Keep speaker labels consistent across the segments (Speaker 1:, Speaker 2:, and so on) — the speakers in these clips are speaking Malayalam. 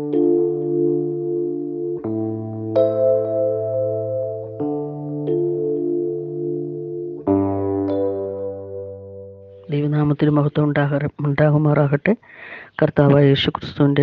Speaker 1: ദൈവനാമത്തിന് മഹത്വം ഉണ്ടാക ഉണ്ടാകുമാറാകട്ടെ കർത്താവായ യേശു ക്രിസ്തുവിൻ്റെ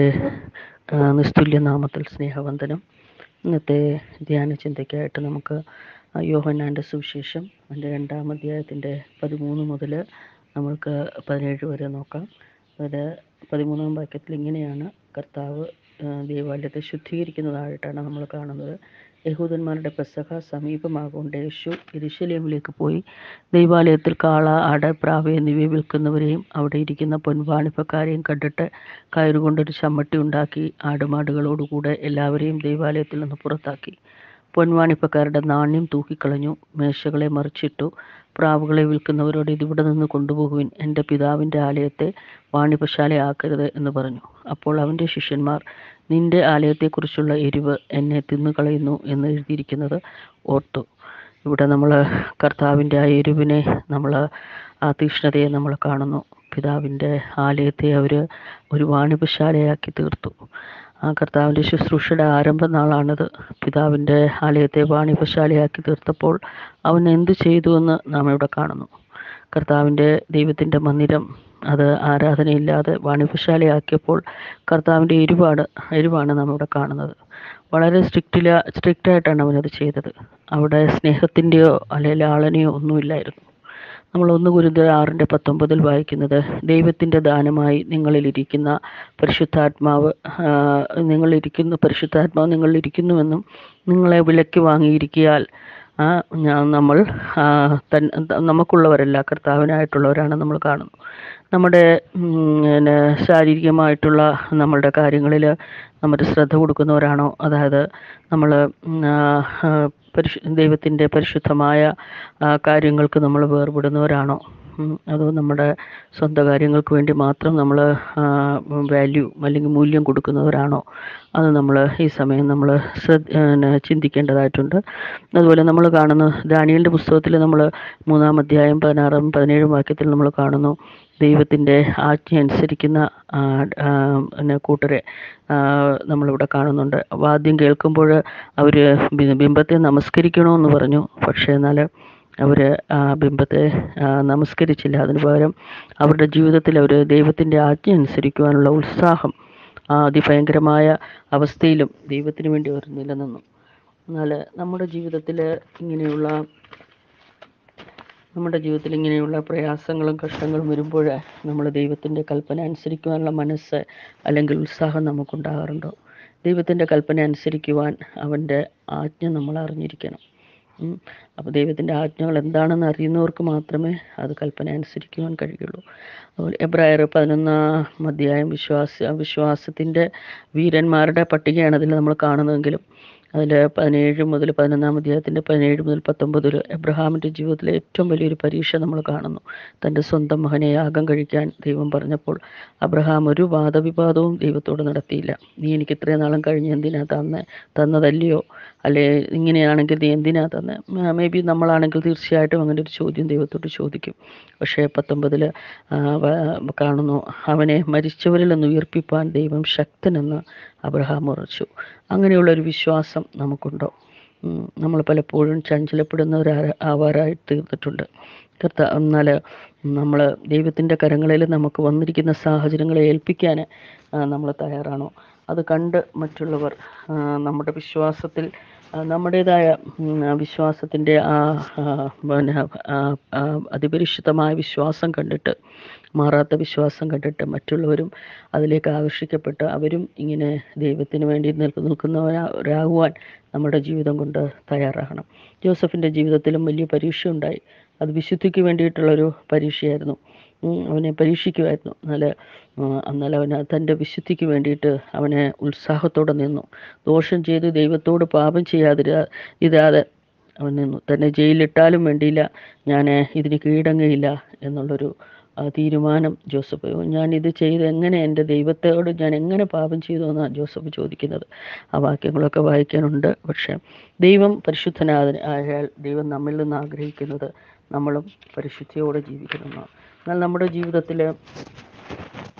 Speaker 1: നിസ്തുല്യ നാമത്തിൽ സ്നേഹവന്ദനം ഇന്നത്തെ ധ്യാന ചിന്തയ്ക്കായിട്ട് നമുക്ക് ആ യോഹന്നാൻ്റെ സുവിശേഷം അതിൻ്റെ രണ്ടാം അധ്യായത്തിൻ്റെ പതിമൂന്ന് മുതൽ നമ്മൾക്ക് പതിനേഴ് വരെ നോക്കാം അതിൽ പതിമൂന്നാം വാക്യത്തിൽ ഇങ്ങനെയാണ് കർത്താവ് ആ, ദേവാലയത്തെ ശുദ്ധീകരിക്കുന്നതായിട്ടാണ് നമ്മൾ കാണുന്നത് യഹൂദന്മാരുടെ പെസഹ സമീപമാകൊണ്ട് യേശു എരുശലേമിലേക്ക് പോയി ദൈവാലയത്തിൽ കാള ആട് പ്രാവ് എന്നിവയെ വിൽക്കുന്നവരെയും അവിടെ ഇരിക്കുന്ന പൊൻവാണിപ്പക്കാരെയും കണ്ടിട്ട് കയറുകൊണ്ടൊരു ചമ്മട്ടി ഉണ്ടാക്കി ആടുമാടുകളോടുകൂടെ എല്ലാവരെയും ദൈവാലയത്തിൽ നിന്ന് പുറത്താക്കി പൊൻവാണിപ്പക്കാരുടെ നാണ്യം തൂക്കിക്കളഞ്ഞു മേശകളെ മറിച്ചിട്ടു പ്രാവുകളെ വിൽക്കുന്നവരോട് ഇതിവിടെ നിന്ന് കൊണ്ടുപോകുവിൻ എൻ്റെ പിതാവിൻ്റെ ആലയത്തെ വാണിപശാലയാക്കരുത് എന്ന് പറഞ്ഞു അപ്പോൾ അവൻ്റെ ശിഷ്യന്മാർ നിന്റെ ആലയത്തെക്കുറിച്ചുള്ള എരിവ് എന്നെ തിന്നുകളയുന്നു എന്ന് എഴുതിയിരിക്കുന്നത് ഓർത്തു ഇവിടെ നമ്മൾ കർത്താവിൻ്റെ ആ എരിവിനെ നമ്മൾ ആ തീക്ഷ്ണതയെ നമ്മൾ കാണുന്നു പിതാവിൻ്റെ ആലയത്തെ അവർ ഒരു വാണിപശാലയാക്കി തീർത്തു ആ കർത്താവിൻ്റെ ശുശ്രൂഷയുടെ ആരംഭ നാളാണിത് പിതാവിൻ്റെ ആലയത്തെ വാണിപശാലയാക്കി തീർത്തപ്പോൾ അവൻ എന്തു ചെയ്തു എന്ന് നാം ഇവിടെ കാണുന്നു കർത്താവിൻ്റെ ദൈവത്തിൻ്റെ മന്ദിരം അത് ആരാധനയില്ലാതെ വാണിപശാലയാക്കിയപ്പോൾ കർത്താവിൻ്റെ എരിവാണ് എരിവാണ് നാം ഇവിടെ കാണുന്നത് വളരെ സ്ട്രിക്റ്റില സ്ട്രിക്റ്റായിട്ടാണ് അവനത് ചെയ്തത് അവിടെ സ്നേഹത്തിൻ്റെയോ അല്ലെങ്കിൽ ലാളനയോ ഒന്നുമില്ലായിരുന്നു നമ്മൾ ഒന്ന് ഗുരുതര ആറിൻ്റെ പത്തൊമ്പതിൽ വായിക്കുന്നത് ദൈവത്തിൻ്റെ ദാനമായി നിങ്ങളിലിരിക്കുന്ന പരിശുദ്ധാത്മാവ് ആ, നിങ്ങളിരിക്കുന്ന പരിശുദ്ധാത്മാവ് നിങ്ങളിലിരിക്കുന്നുവെന്നും നിങ്ങളെ വിലയ്ക്ക് വാങ്ങിയിരിക്കിയാൽ ആ, ഞാൻ നമ്മൾ ആ, തൻ നമുക്കുള്ളവരല്ല കർത്താവിനായിട്ടുള്ളവരാണ് നമ്മൾ കാണുന്നു നമ്മുടെ ഉം, പിന്നെ ശാരീരികമായിട്ടുള്ള നമ്മളുടെ കാര്യങ്ങളിൽ നമ്മൾ ശ്രദ്ധ കൊടുക്കുന്നവരാണോ അതായത് നമ്മൾ പരിശു ദൈവത്തിൻ്റെ പരിശുദ്ധമായ ആ, കാര്യങ്ങൾക്ക് നമ്മൾ വേർപെടുന്നവരാണോ ഉം, അതോ നമ്മുടെ സ്വന്തം കാര്യങ്ങൾക്ക് വേണ്ടി മാത്രം നമ്മൾ വാല്യൂ അല്ലെങ്കിൽ മൂല്യം കൊടുക്കുന്നവരാണോ അത് നമ്മൾ ഈ സമയം നമ്മൾ ശ്രദ്ധ പിന്നെ ചിന്തിക്കേണ്ടതായിട്ടുണ്ട് അതുപോലെ നമ്മൾ കാണുന്നു ദാനിയലിൻ്റെ പുസ്തകത്തിൽ നമ്മൾ മൂന്നാം അധ്യായം പതിനാറും പതിനേഴും വാക്യത്തിൽ നമ്മൾ കാണുന്നു ദൈവത്തിൻ്റെ ആജ്ഞ അനുസരിക്കുന്ന ആ, ആ, പിന്നെ കൂട്ടരെ ആ, നമ്മളിവിടെ കാണുന്നുണ്ട് വാദ്യം കേൾക്കുമ്പോൾ അവർ ബിംബത്തെ നമസ്കരിക്കണമെന്ന് പറഞ്ഞു പക്ഷേ എന്നാൽ അവർ ആ ബിംബത്തെ ആ, നമസ്കരിച്ചില്ല അതിന് പകരം അവരുടെ ജീവിതത്തിൽ അവർ ദൈവത്തിൻ്റെ ആജ്ഞ അനുസരിക്കുവാനുള്ള ഉത്സാഹം ആ അതിഭയങ്കരമായ അവസ്ഥയിലും ദൈവത്തിന് വേണ്ടി അവർ നിലനിന്നു എന്നാൽ നമ്മുടെ ജീവിതത്തിൽ ഇങ്ങനെയുള്ള നമ്മുടെ ജീവിതത്തിൽ ഇങ്ങനെയുള്ള പ്രയാസങ്ങളും കഷ്ടങ്ങളും വരുമ്പോൾ നമ്മൾ ദൈവത്തിൻ്റെ കൽപ്പന അനുസരിക്കുവാനുള്ള മനസ്സ് അല്ലെങ്കിൽ ഉത്സാഹം നമുക്കുണ്ടാകാറുണ്ടോ ദൈവത്തിൻ്റെ കൽപ്പന അനുസരിക്കുവാൻ അവൻ്റെ ആജ്ഞ നമ്മൾ അറിഞ്ഞിരിക്കണം ഉം. അപ്പോൾ ദൈവത്തിൻ്റെ ആജ്ഞകൾ എന്താണെന്ന് അറിയുന്നവർക്ക് മാത്രമേ അത് കൽപ്പന അനുസരിക്കുവാൻ കഴിയുള്ളൂ അതുപോലെ എബ്രായർ പതിനൊന്നാം അധ്യായം വിശ്വാസ വിശ്വാസത്തിൻ്റെ വീരന്മാരുടെ പട്ടികയാണ് അതിൽ നമ്മൾ കാണുന്നതെങ്കിലും അതിൽ പതിനേഴ് മുതൽ പതിനൊന്നാം അധ്യായത്തിൻ്റെ പതിനേഴ് മുതൽ പത്തൊമ്പതിൽ എബ്രഹാമിൻ്റെ ജീവിതത്തിലെ ഏറ്റവും വലിയൊരു പരീക്ഷ നമ്മൾ കാണുന്നു തൻ്റെ സ്വന്തം മകനെ യാഗം കഴിക്കാൻ ദൈവം പറഞ്ഞപ്പോൾ അബ്രഹാം ഒരു വാദവിവാദവും ദൈവത്തോട് നടത്തിയില്ല നീ എനിക്ക് ഇത്രയും നാളും കഴിഞ്ഞ് എന്തിനാ തന്നെ തന്നതല്ലയോ അല്ലെ ഇങ്ങനെയാണെങ്കിൽ നീ എന്തിനാ തന്നെ മേ ബി നമ്മളാണെങ്കിൽ തീർച്ചയായിട്ടും അങ്ങനെ ഒരു ചോദ്യം ദൈവത്തോട് ചോദിക്കും പക്ഷേ പത്തൊമ്പതിൽ കാണുന്നു അവനെ മരിച്ചവരിൽ നിന്ന് ഉയർപ്പിപ്പാൻ ദൈവം ശക്തനെന്ന് അബ്രഹാം ഉറച്ചു അങ്ങനെയുള്ള ഒരു വിശ്വാസം നമുക്കുണ്ടോ ഉം, നമ്മൾ പലപ്പോഴും ചഞ്ചലപ്പെടുന്നവരാ ആവാറായി തീർന്നിട്ടുണ്ട് കർത്ത എന്നാൽ നമ്മൾ ദൈവത്തിൻ്റെ കരങ്ങളിൽ നമുക്ക് വന്നിരിക്കുന്ന സാഹചര്യങ്ങളെ ഏൽപ്പിക്കാൻ നമ്മൾ തയ്യാറാണോ അത് കണ്ട് മറ്റുള്ളവർ ആ, നമ്മുടെ വിശ്വാസത്തിൽ ആ, നമ്മുടേതായ ഉം, ആ വിശ്വാസത്തിൻ്റെ ആ ആ, പിന്നെ ആ, ആ, അതിപരിശുദ്ധമായ വിശ്വാസം കണ്ടിട്ട് മാറാത്ത വിശ്വാസം കണ്ടിട്ട് മറ്റുള്ളവരും അതിലേക്ക് ആകർഷിക്കപ്പെട്ട് അവരും ഇങ്ങനെ ദൈവത്തിന് വേണ്ടി നിൽക്ക് നിൽക്കുന്നവരാകുവാൻ നമ്മുടെ ജീവിതം കൊണ്ട് തയ്യാറാകണം ജോസഫിൻ്റെ ജീവിതത്തിലും വലിയ പരീക്ഷ ഉണ്ടായി അത് വിശുദ്ധിക്ക് വേണ്ടിയിട്ടുള്ളൊരു പരീക്ഷയായിരുന്നു ഉം, അവനെ പരീക്ഷിക്കുമായിരുന്നു എന്നാൽ എന്നാൽ അവൻ തൻ്റെ വിശുദ്ധിക്ക് വേണ്ടിയിട്ട് അവനെ ഉത്സാഹത്തോടെ നിന്നു ദോഷം ചെയ്ത് ദൈവത്തോട് പാപം ചെയ്യാതിരാ ഇരാതെ അവൻ നിന്നു തന്നെ ജയിലിലിട്ടാലും വേണ്ടിയില്ല ഞാൻ ഇതിന് കീഴടങ്ങയില്ല എന്നുള്ളൊരു ആ, തീരുമാനം ജോസഫ് ഞാൻ ഇത് ചെയ്ത് എങ്ങനെ എൻ്റെ ദൈവത്തോട് ഞാൻ എങ്ങനെ പാപം ചെയ്തു എന്നാണ് ജോസഫ് ചോദിക്കുന്നത് ആ വാക്യങ്ങളൊക്കെ വായിക്കാനുണ്ട് പക്ഷേ ദൈവം പരിശുദ്ധനായ ആയാൽ ദൈവം നമ്മിൽ നിന്ന് ആഗ്രഹിക്കുന്നത് നമ്മളും പരിശുദ്ധിയോടെ ജീവിക്കണമെന്നാണ് എന്നാൽ നമ്മുടെ ജീവിതത്തിൽ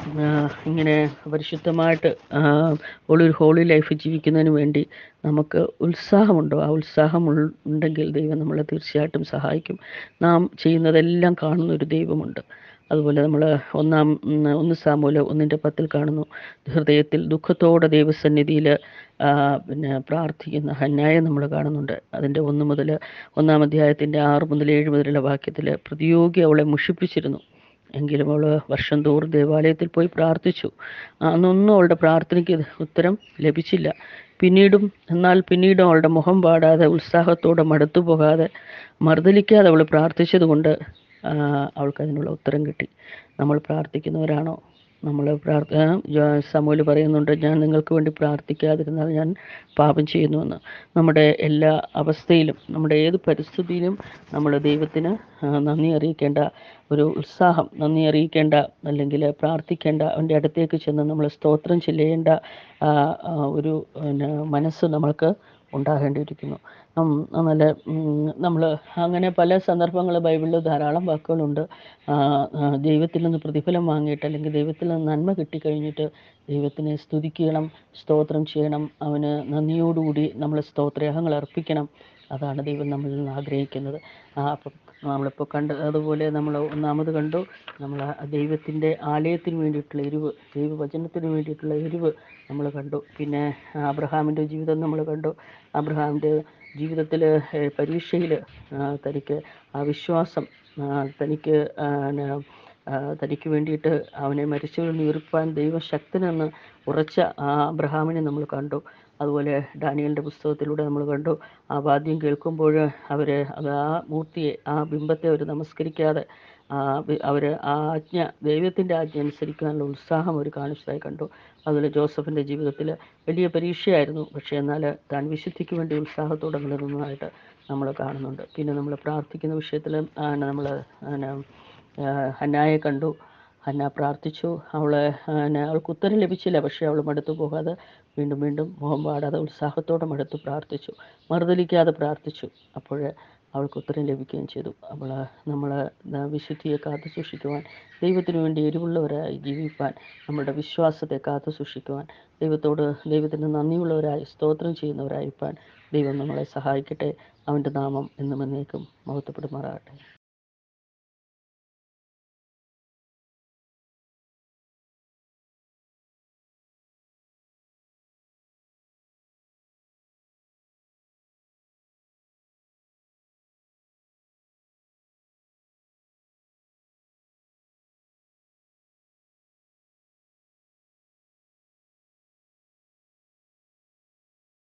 Speaker 1: ആ, ഇങ്ങനെ പരിശുദ്ധമായിട്ട് ആ, ഉള്ളൊരു ഹോളി ലൈഫ് ജീവിക്കുന്നതിന് വേണ്ടി നമുക്ക് ഉത്സാഹമുണ്ടോ ആ ഉത്സാഹം ഉൾ- ഉണ്ടെങ്കിൽ ദൈവം നമ്മളെ തീർച്ചയായിട്ടും സഹായിക്കും നാം ചെയ്യുന്നതെല്ലാം കാണുന്ന ഒരു ദൈവമുണ്ട് അതുപോലെ നമ്മൾ ഒന്നാം ഉം, ഒന്ന് സാമൂല ഒന്നിൻ്റെ പത്തിൽ കാണുന്നു ഹൃദയത്തിൽ ദുഃഖത്തോടെ ദൈവസന്നിധിയിൽ പിന്നെ പ്രാർത്ഥിക്കുന്ന ഹന്യായം നമ്മൾ കാണുന്നുണ്ട് അതിൻ്റെ ഒന്ന് മുതൽ ഒന്നാം അധ്യായത്തിൻ്റെ ആറ് മുതൽ ഏഴ് മുതലുള്ള വാക്യത്തിൽ പ്രതിയോഗി അവളെ മുഷിപ്പിച്ചിരുന്നു എങ്കിലും അവൾ വർഷം തോറും ദേവാലയത്തിൽ പോയി പ്രാർത്ഥിച്ചു അന്നൊന്നും അവളുടെ പ്രാർത്ഥനയ്ക്ക് ഉത്തരം ലഭിച്ചില്ല പിന്നീടും എന്നാൽ പിന്നീടും അവളുടെ മുഖം പാടാതെ ഉത്സാഹത്തോടെ മടുത്തു പോകാതെ മറുതലിക്കാതെ അവൾ പ്രാർത്ഥിച്ചതുകൊണ്ട് ആ, അവൾക്ക് അതിനുള്ള ഉത്തരം കിട്ടി നമ്മൾ പ്രാർത്ഥിക്കുന്നവരാണോ നമ്മൾ പ്രാർത്ഥ സമൂല് പറയുന്നുണ്ട് ഞാൻ നിങ്ങൾക്ക് വേണ്ടി പ്രാർത്ഥിക്കാതിരുന്നാൽ ഞാൻ പാപം ചെയ്യുന്നുവെന്ന് നമ്മുടെ എല്ലാ അവസ്ഥയിലും നമ്മുടെ ഏത് പരിസ്ഥിതിയിലും നമ്മൾ ദൈവത്തിന് ആ, നന്ദി അറിയിക്കേണ്ട ഒരു ഉത്സാഹം നന്ദി അറിയിക്കേണ്ട അല്ലെങ്കിൽ പ്രാർത്ഥിക്കേണ്ട അവൻ്റെ അടുത്തേക്ക് ചെന്ന് നമ്മൾ സ്തോത്രം ചെയ്യേണ്ട ആ, ആ, ഒരു പിന്നെ മനസ്സ് നമ്മൾക്ക് ഉണ്ടാകേണ്ടിയിരിക്കുന്നു ഉം, നല്ല നമ്മൾ അങ്ങനെ പല സന്ദർഭങ്ങൾ ബൈബിളിൽ ധാരാളം വാക്കുകളുണ്ട് ആ, ആ, ദൈവത്തിൽ നിന്ന് പ്രതിഫലം വാങ്ങിയിട്ട് അല്ലെങ്കിൽ ദൈവത്തിൽ നിന്ന് നന്മ കിട്ടിക്കഴിഞ്ഞിട്ട് ദൈവത്തിനെ സ്തുതിക്കണം സ്തോത്രം ചെയ്യണം അവന് നന്ദിയോടുകൂടി നമ്മൾ സ്തോത്രയാഗങ്ങൾ അർപ്പിക്കണം അതാണ് ദൈവം നമ്മളിൽ നിന്ന് ആഗ്രഹിക്കുന്നത് ആ, അപ്പം നമ്മളിപ്പോൾ കണ്ട അതുപോലെ നമ്മൾ ഒന്നാമത് കണ്ടു നമ്മൾ ആ ദൈവത്തിൻ്റെ ആലയത്തിന് വേണ്ടിയിട്ടുള്ള എരിവ് ദൈവവചനത്തിന് വേണ്ടിയിട്ടുള്ള എരിവ് നമ്മൾ കണ്ടു പിന്നെ അബ്രഹാമിൻ്റെ ജീവിതം നമ്മൾ കണ്ടു അബ്രഹാമിൻ്റെ ജീവിതത്തിൽ പരീക്ഷയിൽ തനിക്ക് ആ വിശ്വാസം ആ, തനിക്ക് ആ, ന- ആ, തനിക്ക് വേണ്ടിയിട്ട് അവനെ മരിച്ചവരിൽ ഉയർപ്പാൻ ദൈവം ശക്തനെന്ന് ഉറച്ച ആ അബ്രഹാമിനെ നമ്മൾ കണ്ടു അതുപോലെ ഡാനിയലിൻ്റെ പുസ്തകത്തിലൂടെ നമ്മൾ കണ്ടു ആ വാദ്യം കേൾക്കുമ്പോൾ അവർ അത് ആ മൂർത്തിയെ ആ ബിംബത്തെ അവർ നമസ്കരിക്കാതെ അവർ ആ ആജ്ഞ ദൈവത്തിൻ്റെ ആജ്ഞ അനുസരിക്കാനുള്ള ഉത്സാഹം അവർ കാണിച്ചതായി കണ്ടു അതുപോലെ ജോസഫിൻ്റെ ജീവിതത്തിൽ വലിയ പരീക്ഷയായിരുന്നു പക്ഷേ എന്നാൽ താൻ വിശുദ്ധിക്ക് വേണ്ടി ഉത്സാഹത്തോടെ നിലനിന്നതായിട്ട് നമ്മൾ കാണുന്നുണ്ട് പിന്നെ നമ്മൾ പ്രാർത്ഥിക്കുന്ന വിഷയത്തിൽ നമ്മൾ ഹന്നായെ കണ്ടു ഹന്ന പ്രാർത്ഥിച്ചു അവൾ അവൾക്ക് ഉത്തരം ലഭിച്ചില്ല പക്ഷേ അവൾ മടുത്തു പോകാതെ വീണ്ടും വീണ്ടും മുഖം പാടാതെ ഉത്സാഹത്തോടെ മടുത്തു പ്രാർത്ഥിച്ചു മറുതലിക്കാതെ പ്രാർത്ഥിച്ചു അപ്പോൾ അവൾക്ക് ഉത്തരം ലഭിക്കുകയും ചെയ്തു അവൾ നമ്മൾ വിശുദ്ധിയെ കാത്തു സൂക്ഷിക്കുവാൻ ദൈവത്തിന് വേണ്ടി എരിവുള്ളവരായി ജീവിപ്പാൻ നമ്മുടെ വിശ്വാസത്തെ കാത്തു സൂക്ഷിക്കുവാൻ ദൈവത്തോട് ദൈവത്തിന് നന്ദിയുള്ളവരായി സ്തോത്രം ചെയ്യുന്നവരായിരിക്കാൻ ദൈവം നമ്മളെ സഹായിക്കട്ടെ അവൻ്റെ നാമം എന്നും എന്നേക്കും മഹത്വപ്പെടുമാറാകട്ടെ